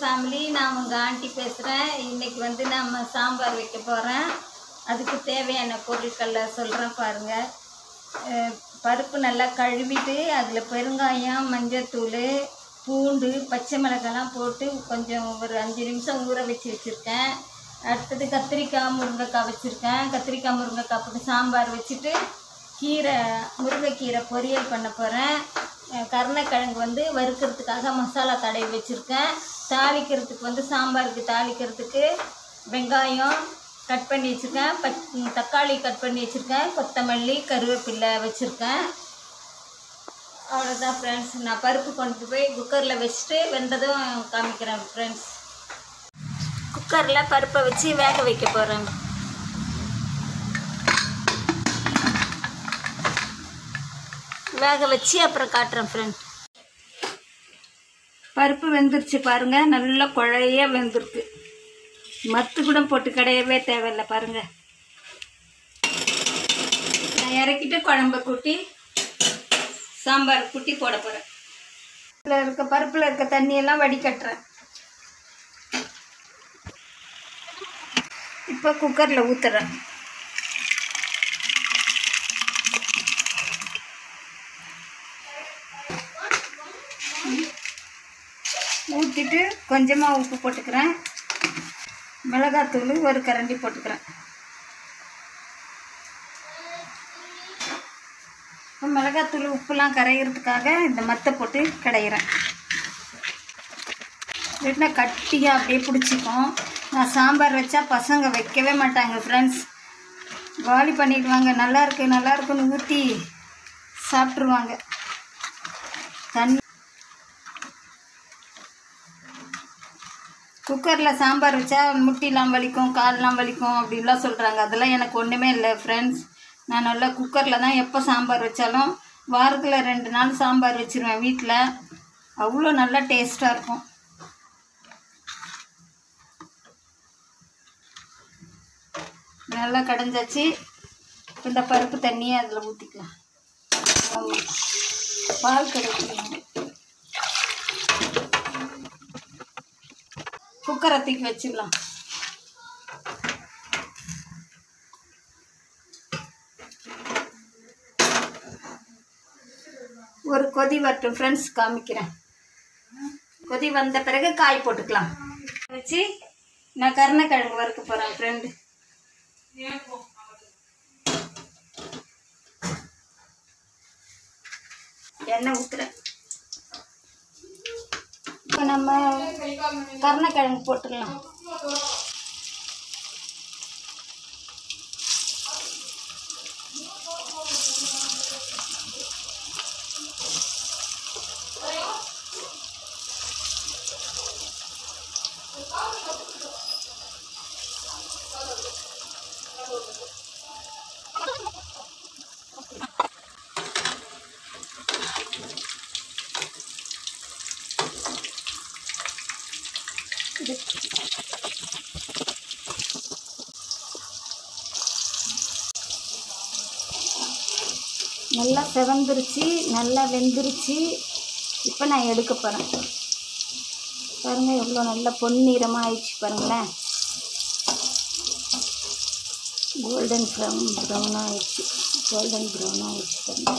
Family நான் உங்கள் aunty பேசுகிறேன் இன்னைக்கு வந்து நம்ம சாம்பார் வைக்க போகிறேன் அதுக்கு தேவையான பொருட்களை சொல்கிறேன் பாருங்கள் அஹ் பருப்பு நல்லா கழுவிட்டு அதில் பெருங்காயம் மஞ்சத்தூள் பூண்டு பச்சை மிளகாலாம் போட்டு கொஞ்சம் ஒரு அஞ்சு நிமிஷம் ஊற வச்சு வச்சுருக்கேன் அடுத்தது கத்திரிக்காய் முருங்கைக்காய் வச்சுருக்கேன் கத்திரிக்காய் முருங்கைக்காய் போட்டு சாம்பார் வச்சுட்டு கீரை முருங்கைக்கீரை பொரியல் பண்ண போகிறேன் கருணைக்கிழங்கு வந்து வறுக்கிறதுக்காக மசாலா தடவி வச்சுருக்கேன் தாளிக்கிறதுக்கு வந்து சாம்பாருக்கு தாளிக்கிறதுக்கு வெங்காயம் கட் பண்ணி வச்சுருக்கேன் பச் தக்காளி கட் பண்ணி வச்சுருக்கேன் கொத்தமல்லி கருவேப்பிலை வச்சுருக்கேன் அவ்வளோதான் ஃப்ரெண்ட்ஸ் நான் பருப்பு கொண்டு போய் குக்கரில் வச்சுட்டு வெந்ததும் காமிக்கிறேன் ஃப்ரெண்ட்ஸ் குக்கரில் பருப்பை வச்சு வேக வைக்க போகிறேன் வேக வச்சு அப்புறம் காட்டுறேன் ஃப்ரெண்ட் பருப்பு வெந்துருச்சு பாருங்க நல்லா குழைய வெந்திருக்கு மத்து கூட போட்டு கிடையவே தேவையில்லை பாருங்க நான் இறக்கிட்டு குழம்ப கூட்டி சாம்பார் கூட்டி போட போகிறேன் இதில் இருக்க பருப்பில் இருக்க தண்ணியெல்லாம் வடிகட்டுறேன் இப்போ குக்கரில் ஊற்றுறேன் ஊற்றிட்டு கொஞ்சமாக உப்பு போட்டுக்கிறேன் மிளகாத்தூள் ஒரு கரண்டி போட்டுக்கிறேன் இப்போ மிளகாத்தூள் உப்புலாம் கரைகிறதுக்காக இந்த மத்தை போட்டு கடையிறேன் இல்லைன்னா கட்டியாக அப்படியே பிடிச்சிக்கும் நான் சாம்பார் வச்சா பசங்க வைக்கவே மாட்டாங்க ஃப்ரெண்ட்ஸ் காலி பண்ணிடுவாங்க நல்லா இருக்கு நல்லா இருக்குன்னு ஊற்றி சாப்பிட்ருவாங்க தண்ணி குக்கரில் சாம்பார் வச்சா முட்டிலாம் வலிக்கும் கால்லாம் வலிக்கும் அப்படின்லாம் சொல்கிறாங்க அதெல்லாம் எனக்கு ஒன்றுமே இல்லை ஃப்ரெண்ட்ஸ் நான் நல்லா குக்கரில் தான் எப்போ சாம்பார் வச்சாலும் வாரத்தில் ரெண்டு நாள் சாம்பார் வச்சுருவேன் வீட்டில் அவ்வளோ நல்லா டேஸ்ட்டாக இருக்கும் நல்லா கடைஞ்சாச்சு இப்ப இந்த பருப்பு தண்ணியை அதில் ஊற்றிக்கலாம் பால் கிடைக்கணும் குக்கரை தூக்கி வச்சிடலாம் ஒரு கொதி வரட்டும் ஃப்ரெண்ட்ஸ் காமிக்கிறேன் கொதி வந்த பிறகு காய் போட்டுக்கலாம் வச்சு நான் கருணைக்கிழங்கு வறுக்க போகிறேன் ஃப்ரெண்டு எண்ணெய் ஊற்றுறேன் இப்போ நம்ம கருணைக்கிழங்கு போட்டுடலாம் நல்லா செவந்துருச்சு நல்லா வெந்துருச்சு இப்போ நான் எடுக்க போகிறேன் பாருங்கள் எவ்வளோ நல்லா பொன்னிறமாக ஆயிடுச்சு பாருங்களேன் கோல்டன் ப்ரௌன் ப்ரௌனாக ஆயிடுச்சு கோல்டன் ப்ரௌனாக ஆயிடுச்சு பாருங்க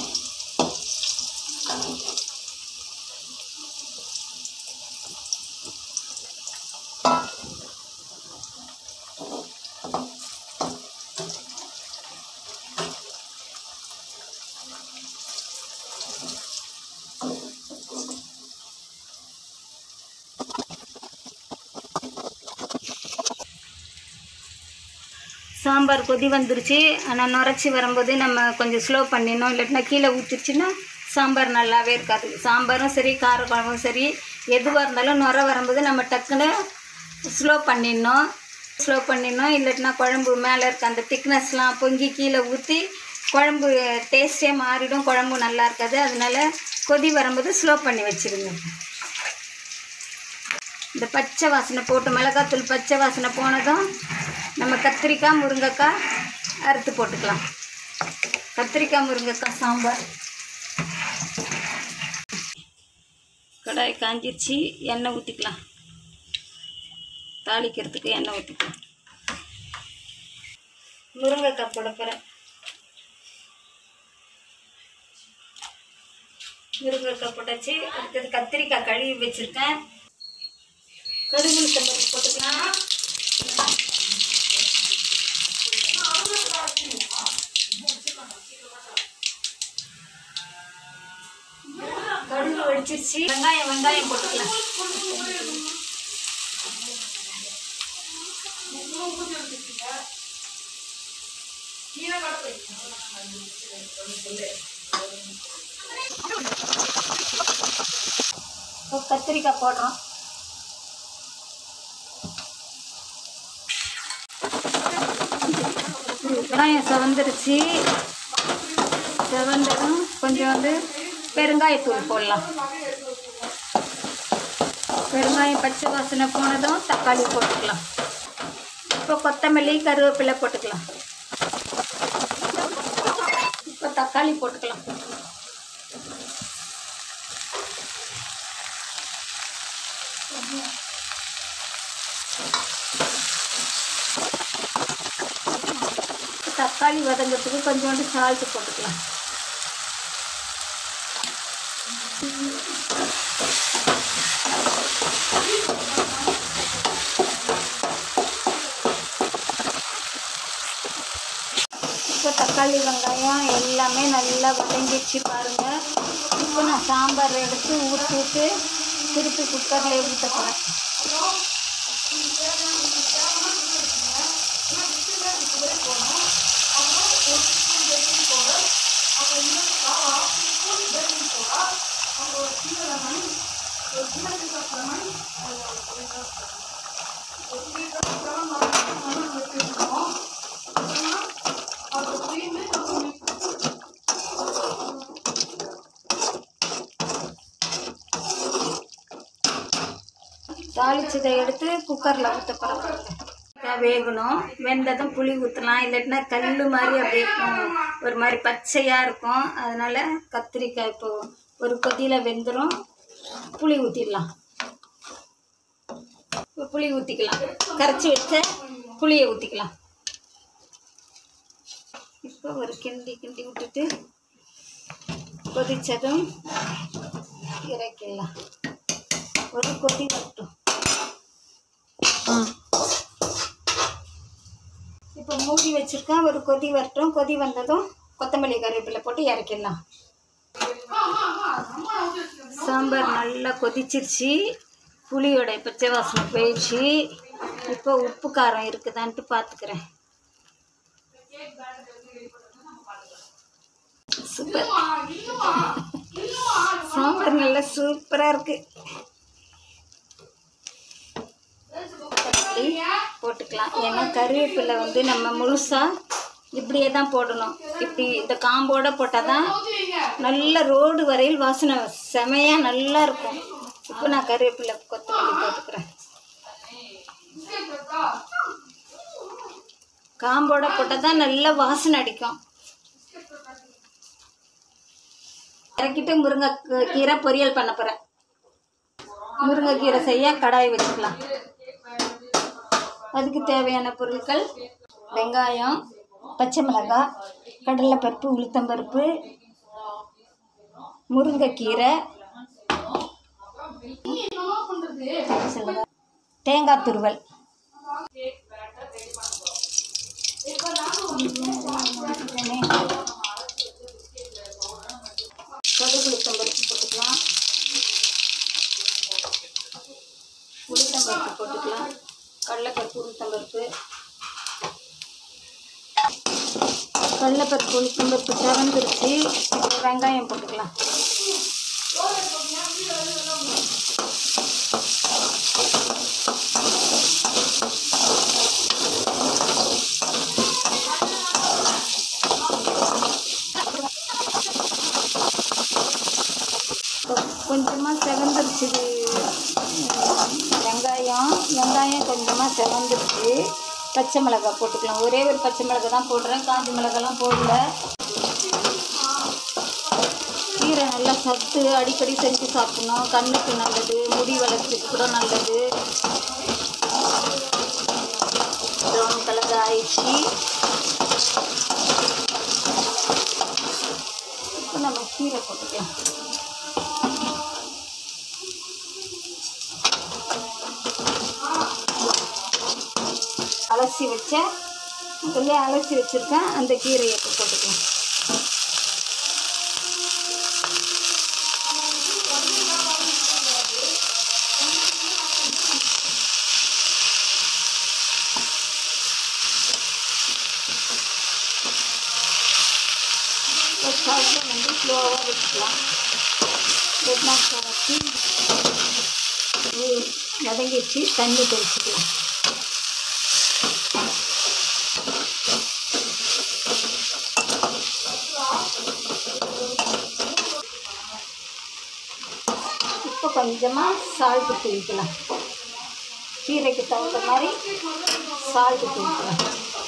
சாம்பார் கொதி வந்துருச்சு ஆனால் நுரைச்சி வரும்போது நம்ம கொஞ்சம் ஸ்லோ பண்ணிடணும் இல்லாட்டினா கீழே ஊற்றிருச்சுன்னா சாம்பார் நல்லாவே இருக்காது சாம்பாரும் சரி கார குழம்பும் சரி எதுவாக இருந்தாலும் நுர வரும்போது நம்ம டக்குன்னு ஸ்லோ பண்ணிடணும் ஸ்லோ பண்ணிடணும் இல்லாட்டினா குழம்பு மேலே இருக்க அந்த திக்னஸ்லாம் பொங்கி கீழே ஊற்றி குழம்பு டேஸ்ட்டே மாறிடும் குழம்பு நல்லா இருக்காது அதனால கொதி வரும்போது ஸ்லோ பண்ணி வச்சிருங்க இந்த பச்சை வாசனை போட்டு மிளகாத்தூள் பச்சை வாசனை போனதும் நம்ம கத்திரிக்காய் முருங்கைக்காய் அறுத்து போட்டுக்கலாம் கத்திரிக்காய் முருங்கைக்காய் சாம்பார் கடாய் காஞ்சிருச்சு எண்ணெய் ஊற்றிக்கலாம் தாளிக்கிறதுக்கு எண்ணெய் ஊற்றிக்கலாம் முருங்கைக்காய் போட போகிறேன் முருங்கைக்காய் போட்டாச்சு அடுத்தது கத்திரிக்காய் கழுவி வச்சுருக்கேன் கருவேப்பிலை பருப்பு போட்டுக்கலாம் கடுகு வெடிச்சிருச்சு வெங்காயம் வெங்காயம் போட்டுக்கலாம் இப்போ கத்திரிக்காய் போடுறோம் வெங்காயம் செவந்துருச்சு செவந்ததும் கொஞ்சம் வந்து பெருங்காயத்தூள் போடலாம் பெருங்காயம் பச்சை வாசனை போனதும் தக்காளி போட்டுக்கலாம் இப்போ கொத்தமல்லி கருவேப்பிலை போட்டுக்கலாம் இப்போ தக்காளி போட்டுக்கலாம் தக்காளி வதங்கிறதுக்கு கொஞ்சோண்டு சால்ட்டு போட்டுக்கலாம் இப்போ தக்காளி வெங்காயம் எல்லாமே நல்லா வதங்கிடுச்சு பாருங்கள் இப்போ நான் சாம்பார் எடுத்து ஊற்றிட்டு திருப்பி குக்கரில் ஊற்ற போகிறேன் தாளிச்சதை எடுத்து குக்கரில் ஊற்ற போகிறேன் வேகணும் வெந்ததும் புளி ஊற்றலாம் இல்லாட்டினா கல் மாதிரி அப்படியே இருக்கும். ஒரு மாதிரி பச்சையாக இருக்கும் அதனால் கத்திரிக்காய் இப்போ ஒரு கொதியில் வெந்துடும் புளி ஊற்றிடலாம் இப்போ புளி ஊற்றிக்கலாம் கரைச்சி வச்ச புளியை ஊற்றிக்கலாம் இப்போ ஒரு கிண்டி கிண்டி விட்டுட்டு கொதிச்சதும் இறக்கிடலாம் ஒரு கொதி வரட்டும் இப்போ மூடி வச்சிருக்கேன் ஒரு கொதி வரட்டும் கொதி வந்ததும் கொத்தமல்லி கருவேப்பிலை போட்டு இறக்கிடலாம் சாம்பார் நல்லா கொதிச்சிருச்சு புளியோட பச்சை வாசனை போயிடுச்சு இப்போ உப்பு காரம் இருக்குதான்ட்டு பார்த்துக்கிறேன் சூப்பர் சாம்பார் நல்லா சூப்பராக இருக்கு தக்காளி போட்டுக்கலாம் ஏன்னா கருவேப்பிலை வந்து நம்ம முழுசாக இப்படியே தான் போடணும் இப்படி இந்த காம்போட போட்டால் தான் நல்ல ரோடு வரையில் வாசனை செமையாக நல்லா இருக்கும் இப்போ நான் கருவேப்பிலை கொத்தமல்லி போட்டுக்கிறேன் காம்போட போட்டால் தான் நல்ல வாசனை அடிக்கும் இறக்கிட்டு முருங்கை கீரை பொரியல் பண்ண போகிறேன் முருங்கைக்கீரை செய்ய கடாய் வச்சுக்கலாம் அதுக்கு தேவையான பொருட்கள் வெங்காயம் பச்சை மிளகாய் கடலைப்பருப்பு உளுத்தம்பருப்பு முருங்கைக்கீரை சொல்லுங்க. தேங்காய் துருவல் கடுகு உளுத்தம்பருப்பு போட்டுக்கலாம் உளுத்தம்பருப்பு போட்டுக்கலாம் கடலைப்பருப்பு உளுத்தம்பருப்பு கடலைப்பருப்பு உளுத்தம்பருப்பு செவந்துருச்சு இப்போ வெங்காயம் போட்டுக்கலாம் கொஞ்சமாக செவந்துருச்சு இது, உம், வெங்காயம் வெங்காயம் கொஞ்சமாக செவந்துருச்சு பச்சை மிளகாய் போட்டுக்கலாம் ஒரே ஒரு பச்சை மிளகாய் தான் போடுறேன் காஞ்ச மிளகாலாம் போடல கீரை நல்லா சத்து அடிக்கடி செஞ்சு சாப்பிடணும் கண்ணுக்கு நல்லது முடி வளர்ச்சிக்கு கூட நல்லது ப்ரௌன் கலர் ஆயிடுச்சு இப்போ நம்ம கீரை போட்டுக்கலாம் அலசி வச்சேன் முதல்ல அலசி வச்சுருக்கேன் அந்த கீரையை இப்போ போட்டுக்கலாம் ஸ்டவ்வில் வந்து ஸ்லோவாக வச்சுக்கலாம் ரெட்னா வச்சு வதங்கிடுச்சு தண்ணி தெளிச்சுக்கலாம் இப்போ கொஞ்சமாக சால்ட்டு தூவிக்கலாம் கீரைக்கு தகுந்த மாதிரி சால்ட்டு தூவிக்கலாம்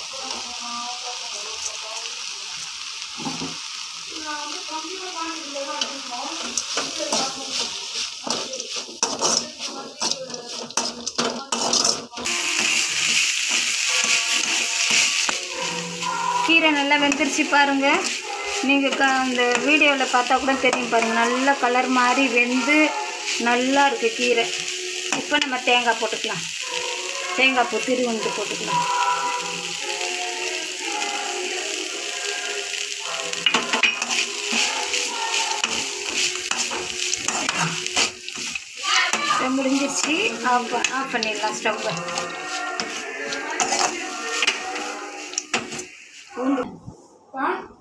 கீரை நல்லா வெந்துருச்சு பாருங்க நீங்கள் க அந்த வீடியோவில் பார்த்தா கூட தெரியும் பாருங்கள் நல்ல கலர் மாதிரி வெந்து நல்லா இருக்கு கீரை இப்போ நம்ம தேங்காய் போட்டுக்கலாம் தேங்காய் பூ திருவண்டு போட்டுக்கலாம் இப்போ முடிஞ்சிருச்சு ஆஃப் ஆஃப் பண்ணிடலாம் ஸ்டவ்வை பூண்டு